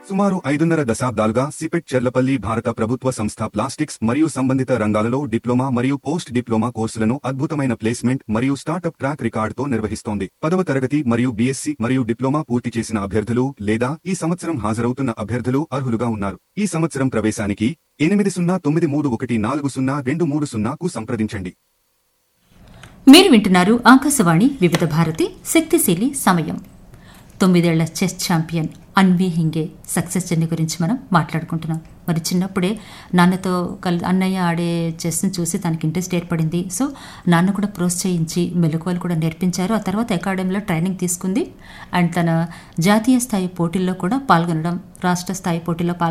సుమారు ఐదున్నర దశాబ్దాలుగా సిపెట్ చెర్లపల్లి భారత ప్రభుత్వ సంస్థ ప్లాస్టిక్స్ మరియు సంబంధిత రంగాలలో డిప్లొమా మరియు పోస్ట్ డిప్లొమా కోర్సులను అద్భుతమైన ప్లేస్మెంట్ మరియు స్టార్టప్ ట్రాక్ రికార్డుతో నిర్వహిస్తోంది పదవ తరగతి మరియు బీఎస్సీ మరియు డిప్లొమా పూర్తి చేసిన అభ్యర్థులు లేదా ఈ సంవత్సరం హాజరవుతున్న అభ్యర్థులు అర్హులుగా ఉన్నారు ఈ సంవత్సరం ప్రవేశానికి ఎనిమిది సున్నా తొమ్మిది మూడు ఒకటి నాలుగు సున్నా రెండు మూడు సున్నాకు సంప్రదించండి మీరు వింటున్నారు ఆకాశవాణి వివిధ భారతి శక్తిశీలి సమయం తొమ్మిదేళ్ల chess champion Anvi Hinge success journey గురించి మనం మాట్లాడుకుంటున్నాం మరి చిన్నప్పుడే నాన్నతో కల్ అన్నయ్య ఆడే చెస్ని చూసి తనకి ఇంట్రెస్ట్ ఏర్పడింది సో నాన్న కూడా ప్రోత్సహించి మెలకువలు కూడా నేర్పించారు ఆ తర్వాత అకాడమీలో ట్రైనింగ్ తీసుకుంది అండ్ తన జాతీయ స్థాయి పోటీల్లో కూడా పాల్గొనడం రాష్ట్ర స్థాయి పోటీల్లో పాల్గొనడం